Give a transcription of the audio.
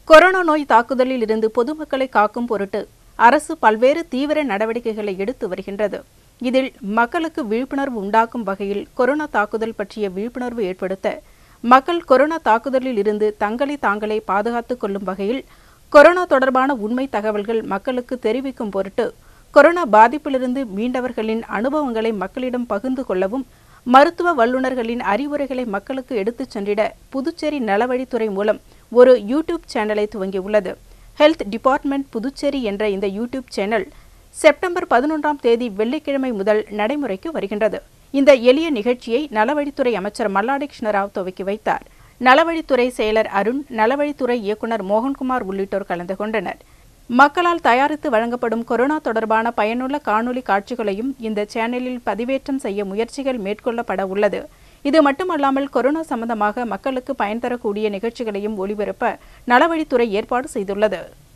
corona நோய் தாக்குதலில் இருந்து பொதுமக்களை காக்கும் பொருட்டு அரசு பல்வேறு தீவிர நடவடிக்கைகளை எடுத்து வருகின்றது இதில் மக்களுக்கு விழிப்புணர்வு உண்டாக்கும் வகையில் கொரோனா தாக்குதல் பற்றிய விழிப்புணர்வு ஏற்படுத்த மக்கள் கொரோனா தாக்குதலில் இருந்து தங்களை தாங்களே பாதுகாத்துக் கொள்ளும் வகையில் கொரோனா தொடர்பான உண்மை தகவல்கள் மக்களுக்கு தெரிவிக்கும் பொருட்டு கொரோனா பாதிப்பிலிருந்து மீண்டவர்களின் அனுபவங்களை மக்களிடம் பகிர்ந்து கொள்ளவும் மருத்துவ வல்லுநர்களின் அறிவுரைகளை மக்களுக்கு எடுத்துச் சென்றிட புதுச்சேரி நலவழித்துறை மூலம் ஒரு யூடியூப் சேனலை துவங்கியுள்ளது ஹெல்த் டிபார்ட்மெண்ட் புதுச்சேரி என்ற இந்த யூடியூப் சேனல் செப்டம்பர் பதினொன்றாம் தேதி வெள்ளிக்கிழமை முதல் நடைமுறைக்கு வருகின்றது இந்த எளிய நிகழ்ச்சியை நலவழித்துறை அமைச்சர் மல்லாடி கிருஷ்ணராவ் துவக்கி வைத்தார் நலவழித்துறை செயலர் அருண் நலவழித்துறை இயக்குநர் மோகன்குமார் உள்ளிட்டோர் கலந்து கொண்டனர் மக்களால் தயாரித்து வழங்கப்படும் கொரோனா தொடர்பான பயனுள்ள காணொலி காட்சிகளையும் இந்த சேனலில் பதிவேற்றம் செய்ய முயற்சிகள் மேற்கொள்ளப்பட உள்ளது இது மட்டுமல்லாமல் கொரோனா சம்பந்தமாக மக்களுக்கு பயன் தரக்கூடிய நிகழ்ச்சிகளையும் ஒளிபரப்ப நலவழித்துறை ஏற்பாடு செய்துள்ளது